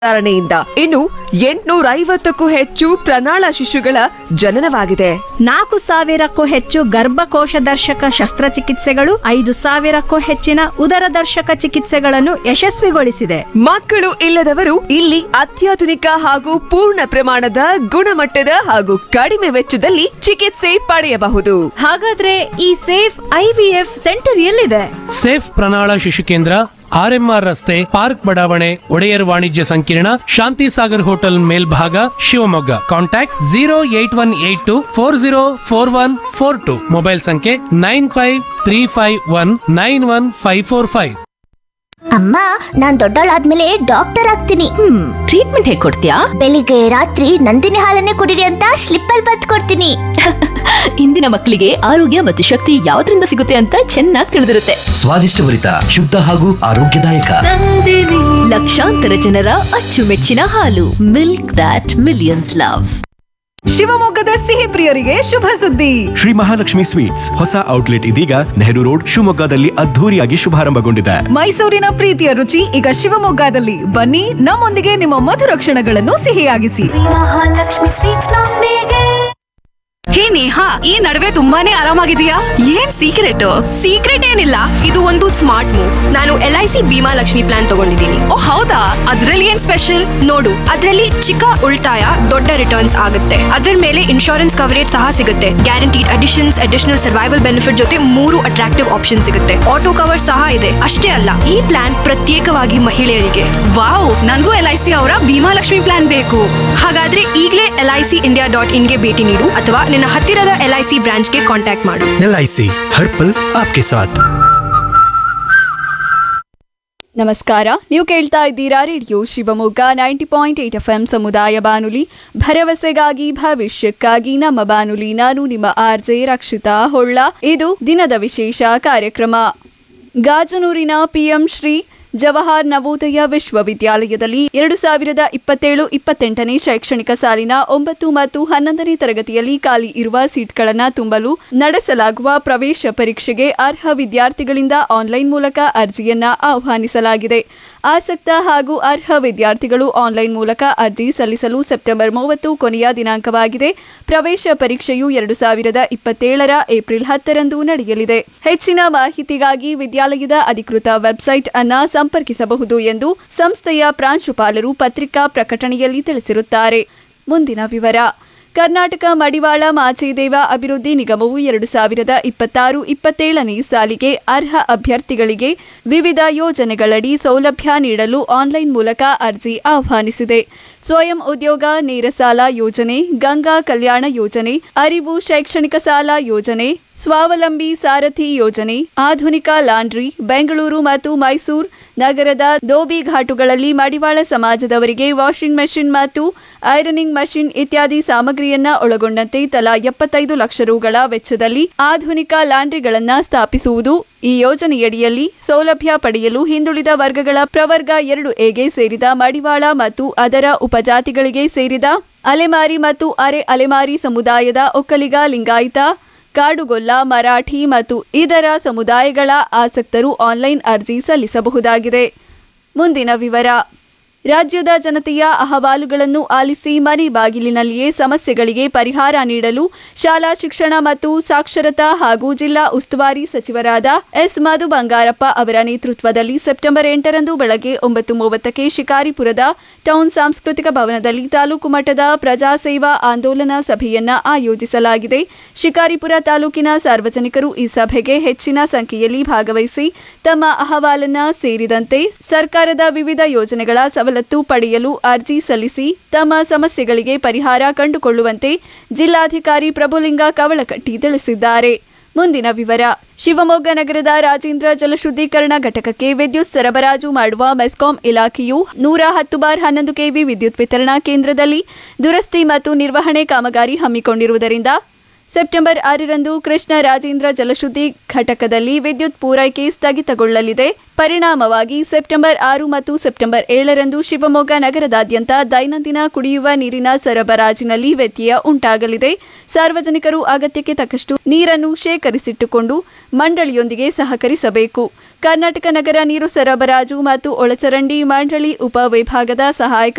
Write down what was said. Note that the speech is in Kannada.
ಧಾರಣೆಯಿಂದ ಇನ್ನು ಎಂಟುನೂರ ಐವತ್ತಕ್ಕೂ ಹೆಚ್ಚು ಪ್ರಣಾಳ ಶಿಶುಗಳ ಜನನವಾಗಿದೆ ನಾಲ್ಕು ಸಾವಿರಕ್ಕೂ ಹೆಚ್ಚು ಗರ್ಭಕೋಶ ದರ್ಶಕ ಶಸ್ತ್ರಚಿಕಿತ್ಸೆಗಳು ಐದು ಸಾವಿರಕ್ಕೂ ಹೆಚ್ಚಿನ ಉದರ ದರ್ಶಕ ಚಿಕಿತ್ಸೆಗಳನ್ನು ಯಶಸ್ವಿಗೊಳಿಸಿದೆ ಮಕ್ಕಳು ಇಲ್ಲದವರು ಇಲ್ಲಿ ಅತ್ಯಾಧುನಿಕ ಹಾಗೂ ಪೂರ್ಣ ಪ್ರಮಾಣದ ಗುಣಮಟ್ಟದ ಹಾಗೂ ಕಡಿಮೆ ವೆಚ್ಚದಲ್ಲಿ ಚಿಕಿತ್ಸೆ ಪಡೆಯಬಹುದು ಹಾಗಾದ್ರೆ ಈ ಸೇಫ್ ಐವಿಎಫ್ ಸೆಂಟರ್ ಎಲ್ಲಿದೆ ಸೇಫ್ ಪ್ರಣಾಳ ಶಿಶು ಕೇಂದ್ರ ಆರ್ಎಂಆರ್ ರಸ್ತೆ ಪಾರ್ಕ್ ಬಡಾವಣೆ ಒಡೆಯರ್ ವಾಣಿಜ್ಯ ಸಂಕೀರ್ಣ ಶಾಂತಿ ಸಾಗರ್ ಹೋಟೆಲ್ ಮೇಲ್ಭಾಗ Shivamogga contact zero eight one eight two four zero four one four two mobile ಸಂಖ್ಯೆ nine five three five one nine one five four five ಅಮ್ಮ ನಾನ್ ದೊಡ್ಡವಳಾದ್ಮೇಲೆ ಡಾಕ್ಟರ್ ಆಗ್ತೀನಿ ಹ್ಮ್ ಟ್ರೀಟ್ಮೆಂಟ್ ಹೇಗ್ ಕೊಡ್ತೀಯಾ ಬೆಳಿಗ್ಗೆ ರಾತ್ರಿ ನಂದಿನಿ ಹಾಲನ್ನೇ ಕುಡಿರಿ ಅಂತ ಸ್ಲಿಪ್ ಅಲ್ಲಿ ಬತ್ ಕೊಡ್ತೀನಿ ಇಂದಿನ ಮಕ್ಕಳಿಗೆ ಆರೋಗ್ಯ ಮತ್ತು ಶಕ್ತಿ ಯಾವ್ದ್ರಿಂದ ಸಿಗುತ್ತೆ ಅಂತ ಚೆನ್ನಾಗಿ ತಿಳಿದಿರುತ್ತೆ ಸ್ವಾದಿಷ್ಟಭರಿತ ಶುದ್ಧ ಹಾಗೂ ಆರೋಗ್ಯದಾಯಕ ಲಕ್ಷಾಂತರ ಜನರ ಅಚ್ಚುಮೆಚ್ಚಿನ ಹಾಲು ಮಿಲ್ಕ್ ದಾಟ್ ಮಿಲಿಯನ್ಸ್ ಲವ್ ಶಿವಮೊಗ್ಗದ ಸಿಹಿ ಪ್ರಿಯರಿಗೆ ಶುಭ ಸುದ್ದಿ ಶ್ರೀ ಮಹಾಲಕ್ಷ್ಮಿ ಸ್ವೀಟ್ಸ್ ಹೊಸ ಔಟ್ಲೆಟ್ ಇದೀಗ ನೆಹರು ರೋಡ್ ಶಿವಮೊಗ್ಗದಲ್ಲಿ ಅದ್ಧೂರಿಯಾಗಿ ಶುಭಾರಂಭಗೊಂಡಿದೆ ಮೈಸೂರಿನ ಪ್ರೀತಿಯ ರುಚಿ ಈಗ ಶಿವಮೊಗ್ಗದಲ್ಲಿ ಬನ್ನಿ ನಮ್ಮೊಂದಿಗೆ ನಿಮ್ಮ ಮಧುರ ಕ್ಷಣಗಳನ್ನು ಸಿಹಿಯಾಗಿಸಿ ಹೇ ನೇಹಾ ಈ ನಡುವೆ ತುಂಬಾನೇ ಆರಾಮಾಗಿದೆಯಾ ಏನ್ ಸೀಕ್ರೆಟ್ ಸೀಕ್ರೆಟ್ ಏನಿಲ್ಲ ಇದು ಒಂದು ಸ್ಮಾರ್ಟ್ ಮೂವ್ ನಾನು L I C Bima Lakshmi plan ತಗೊಂಡಿದ್ದೀನಿ ಓ ಹೌದಾ ಅದ್ರಲ್ಲಿ ಏನ್ ಸ್ಪೆಷಲ್ ನೋಡು ಅದರಲ್ಲಿ ಚಿಕ್ಕ ಉಳಿತಾಯ ದೊಡ್ಡ ರಿಟರ್ನ್ಸ್ ಆಗುತ್ತೆ ಅದರ ಮೇಲೆ ಇನ್ಶೂರೆನ್ಸ್ ಕವರೇಜ್ ಸಹ ಸಿಗುತ್ತೆ guaranteed additions additional survival benefit ಜೊತೆ ಮೂರು ಅಟ್ರಾಕ್ಟಿವ್ ಆಪ್ಷನ್ ಸಿಗುತ್ತೆ ಆಟೋ ಕವರ್ ಸಹ ಇದೆ ಅಷ್ಟೇ ಅಲ್ಲ ಈ ಪ್ಲಾನ್ ಪ್ರತ್ಯೇಕವಾಗಿ ಮಹಿಳೆಯರಿಗೆ ವಾವ್ ನನ್ಗೂ ಎಲ್ ಐ ಸಿ ಅವರ ಭೀಮಾ ಲಕ್ಷ್ಮಿ ಪ್ಲಾನ್ ಬೇಕು ಹಾಗಾದ್ರೆ ಈಗಲೇ L I C India dot ಇನ್ಗೆ ಭೇಟಿ ನೀಡು ಅಥವಾ ನಿನ್ನ ಹತ್ತಿರದ ಎಲ್ ಐ ಸಿ ಬ್ರಾಂಚ್ಗೆ ಕಾಂಟ್ಯಾಕ್ಟ್ ಮಾಡು एल आई सी हर पल आपके साथ ನಮಸ್ಕಾರ ನೀವು ಕೇಳ್ತಾ ಇದ್ದೀರಾ radio Shivamogga ninety point eight F M ಸಮುದಾಯ ಬಾನುಲಿ ಭರವಸೆಗಾಗಿ ಭವಿಷ್ಯಕ್ಕಾಗಿ ನಮ್ಮ ಬಾನುಲಿ ನಾನು ನಿಮ್ಮ ಆರ್ ಜೆ ರಕ್ಷಿತಾ ಹೊಳ್ಳ ಇದು ದಿನದ ವಿಶೇಷ ಕಾರ್ಯಕ್ರಮ ಗಾಜನೂರಿನ ಪಿಎಂ ಶ್ರೀ ಜವಾಹರ್ ನವೋದಯ ವಿಶ್ವವಿದ್ಯಾಲಯದಲ್ಲಿ ಎರಡು ಸಾವಿರದ ಇಪ್ಪತ್ತೇಳು ಇಪ್ಪತ್ತೆಂಟನೇ ಶೈಕ್ಷಣಿಕ ಸಾಲಿನ ಒಂಬತ್ತು ಮತ್ತು ಹನ್ನೊಂದನೇ ತರಗತಿಯಲ್ಲಿ ಖಾಲಿ ಇರುವ ಸೀಟ್ಗಳನ್ನು ತುಂಬಲು ನಡೆಸಲಾಗುವ ಪ್ರವೇಶ ಪರೀಕ್ಷೆಗೆ ಅರ್ಹ ವಿದ್ಯಾರ್ಥಿಗಳಿಂದ ಆನ್ಲೈನ್ ಮೂಲಕ ಅರ್ಜಿಯನ್ನ ಆಹ್ವಾನಿಸಲಾಗಿದೆ ಆಸಕ್ತ ಹಾಗೂ ಅರ್ಹ ವಿದ್ಯಾರ್ಥಿಗಳು ಆನ್ಲೈನ್ ಮೂಲಕ ಅರ್ಜಿ ಸಲ್ಲಿಸಲು ಸೆಪ್ಟೆಂಬರ್ ಮೂವತ್ತು ಕೊನೆಯ ದಿನಾಂಕವಾಗಿದೆ ಪ್ರವೇಶ ಪರೀಕ್ಷೆಯು ಎರಡು ಸಾವಿರದ ಇಪ್ಪತ್ತೇಳರ ಏಪ್ರಿಲ್ ಹತ್ತರಂದು ನಡೆಯಲಿದೆ ಹೆಚ್ಚಿನ ಮಾಹಿತಿಗಾಗಿ ವಿದ್ಯಾಲಯದ ಅಧಿಕೃತ ವೆಬ್ಸೈಟ್ ಅನ್ನ ಸಂಪರ್ಕಿಸಬಹುದು ಎಂದು ಸಂಸ್ಥೆಯ ಪ್ರಾಂಶುಪಾಲರು ಪತ್ರಿಕಾ ಪ್ರಕಟಣೆಯಲ್ಲಿ ತಿಳಿಸಿರುತ್ತಾರೆ ಮುಂದಿನ ವಿವರ ಕರ್ನಾಟಕ ಮಡಿವಾಳ ಮಾಚಿದೇವ ಅಭಿವೃದ್ಧಿ ನಿಗಮವು ಎರಡು ಸಾವಿರದ ಇಪ್ಪತ್ತಾರು ಇಪ್ಪತ್ತೇಳನೇ ಸಾಲಿಗೆ ಅರ್ಹ ಅಭ್ಯರ್ಥಿಗಳಿಗೆ ವಿವಿಧ ಯೋಜನೆಗಳಡಿ ಸೌಲಭ್ಯ ನೀಡಲು ಆನ್ಲೈನ್ ಮೂಲಕ ಅರ್ಜಿ ಆಹ್ವಾನಿಸಿದೆ ಸ್ವಯಂ ಉದ್ಯೋಗ ನೇರ ಸಾಲ ಯೋಜನೆ ಗಂಗಾ ಕಲ್ಯಾಣ ಯೋಜನೆ ಅರಿವು ಶೈಕ್ಷಣಿಕ ಸಾಲ ಯೋಜನೆ ಸ್ವಾವಲಂಬಿ ಸಾರಥಿ ಯೋಜನೆ ಆಧುನಿಕ ಲಾಂಡ್ರಿ ಬೆಂಗಳೂರು ಮತ್ತು ಮೈಸೂರು ನಗರದ ದೋಬಿ ಘಾಟುಗಳಲ್ಲಿ ಮಡಿವಾಳ ಸಮಾಜದವರಿಗೆ ವಾಷಿಂಗ್ ಮೆಷಿನ್ ಮತ್ತು ಐರನಿಂಗ್ ಮಷಿನ್ ಇತ್ಯಾದಿ ಸಾಮಗ್ರಿಯನ್ನ ಒಳಗೊಂಡಂತೆ ತಲಾ ಎಪ್ಪತ್ತೈದು ಲಕ್ಷ ರುಗಳ ವೆಚ್ಚದಲ್ಲಿ ಆಧುನಿಕ ಲಾಂಡ್ರಿಗಳನ್ನ ಸ್ಥಾಪಿಸುವುದು ಈ ಯೋಜನೆಯಡಿಯಲ್ಲಿ ಸೌಲಭ್ಯ ಪಡೆಯಲು ಹಿಂದುಳಿದ ವರ್ಗಗಳ ಪ್ರವರ್ಗ ಎರಡು ಎಗೆ ಸೇರಿದ ಮಡಿವಾಳ ಮತ್ತು ಅದರ ಉಪಜಾತಿಗಳಿಗೆ ಸೇರಿದ ಅಲೆಮಾರಿ ಮತ್ತು ಅರೆ ಅಲೆಮಾರಿ ಸಮುದಾಯದ ಒಕ್ಕಲಿಗ ಲಿಂಗಾಯತ ಕಾಡುಗೊಲ್ಲ ಮರಾಠಿ ಮತ್ತು ಇದರ ಸಮುದಾಯಗಳ ಆಸಕ್ತರು ಆನ್ಲೈನ್ ಅರ್ಜಿ ಸಲ್ಲಿಸಬಹುದಾಗಿದೆ ಮುಂದಿನ ವಿವರ ರಾಜ್ಯದ ಜನತೆಯ ಅಹವಾಲುಗಳನ್ನು ಆಲಿಸಿ ಮನೆ ಬಾಗಿಲಿನಲ್ಲಿಯೇ ಸಮಸ್ಯೆಗಳಿಗೆ ಪರಿಹಾರ ನೀಡಲು ಶಾಲಾ ಶಿಕ್ಷಣ ಮತ್ತು ಸಾಕ್ಷರತಾ ಹಾಗೂ ಜಿಲ್ಲಾ ಉಸ್ತುವಾರಿ ಸಚಿವರಾದ ಎಸ್ ಮಧು ಬಂಗಾರಪ್ಪ ಅವರ ನೇತೃತ್ವದಲ್ಲಿ ಸೆಪ್ಟೆಂಬರ್ ಎಂಟರಂದು ಬೆಳಗ್ಗೆ ಒಂಬತ್ತು ಮೂವತ್ತಕ್ಕೆ ಶಿಕಾರಿಪುರದ ಟೌನ್ ಸಾಂಸ್ಕೃತಿಕ ಭವನದಲ್ಲಿ ತಾಲೂಕು ಮಟ್ಟದ ಪ್ರಜಾ ಸೇವಾ ಆಂದೋಲನ ಸಭೆಯನ್ನ ಆಯೋಜಿಸಲಾಗಿದೆ ಶಿಕಾರಿಪುರ ತಾಲೂಕಿನ ಸಾರ್ವಜನಿಕರು ಈ ಸಭೆಗೆ ಹೆಚ್ಚಿನ ಸಂಖ್ಯೆಯಲ್ಲಿ ಭಾಗವಹಿಸಿ ತಮ್ಮ ಅಹವಾಲನ್ನ ಸೇರಿದಂತೆ ಸರ್ಕಾರದ ವಿವಿಧ ಯೋಜನೆಗಳ ಸವಲತ್ತು ಪಡೆಯಲು ಅರ್ಜಿ ಸಲ್ಲಿಸಿ ತಮ್ಮ ಸಮಸ್ಯೆಗಳಿಗೆ ಪರಿಹಾರ ಕಂಡುಕೊಳ್ಳುವಂತೆ ಜಿಲ್ಲಾಧಿಕಾರಿ ಪ್ರಭುಲಿಂಗ ಕವಳಕಟ್ಟಿ ತಿಳಿಸಿದ್ದಾರೆ ಮುಂದಿನ ವಿವರ ಶಿವಮೊಗ್ಗ ನಗರದ ರಾಜೇಂದ್ರ ಜಲಶುದ್ಧೀಕರಣ ಘಟಕಕ್ಕೆ ವಿದ್ಯುತ್ ಸರಬರಾಜು ಮಾಡುವ ಮೆಸ್ಕಾಂ ಇಲಾಖೆಯು ನೂರ ಹತ್ತು ಬಾರ್ ಹನ್ನೊಂದು ಕೆವಿ ವಿದ್ಯುತ್ ವಿತರಣಾ ಕೇಂದ್ರದಲ್ಲಿ ದುರಸ್ತಿ ಮತ್ತು ನಿರ್ವಹಣೆ ಕಾಮಗಾರಿ ಹಮ್ಮಿಕೊಂಡಿರುವುದರಿಂದ ಸೆಪ್ಟೆಂಬರ್ ಆರರಂದು ಕೃಷ್ಣ ರಾಜೇಂದ್ರ ಜಲಶುದ್ಧಿ ಘಟಕದಲ್ಲಿ ವಿದ್ಯುತ್ ಪೂರೈಕೆ ಸ್ಥಗಿತಗೊಳ್ಳಲಿದೆ ಪರಿಣಾಮವಾಗಿ ಸೆಪ್ಟೆಂಬರ್ ಆರು ಮತ್ತು ಸೆಪ್ಟೆಂಬರ್ ಏಳರಂದು ಶಿವಮೊಗ್ಗ ನಗರದಾದ್ಯಂತ ದೈನಂದಿನ ಕುಡಿಯುವ ನೀರಿನ ಸರಬರಾಜಿನಲ್ಲಿ ವ್ಯತ್ಯಯ ಉಂಟಾಗಲಿದೆ ಸಾರ್ವಜನಿಕರು ಅಗತ್ಯಕ್ಕೆ ತಕ್ಕಷ್ಟು ನೀರನ್ನು ಶೇಖರಿಸಿಟ್ಟುಕೊಂಡು ಮಂಡಳಿಯೊಂದಿಗೆ ಸಹಕರಿಸಬೇಕು ಕರ್ನಾಟಕ ನಗರ ನೀರು ಸರಬರಾಜು ಮತ್ತು ಒಳಚರಂಡಿ ಮಂಡಳಿ ಉಪ ವಿಭಾಗದ ಸಹಾಯಕ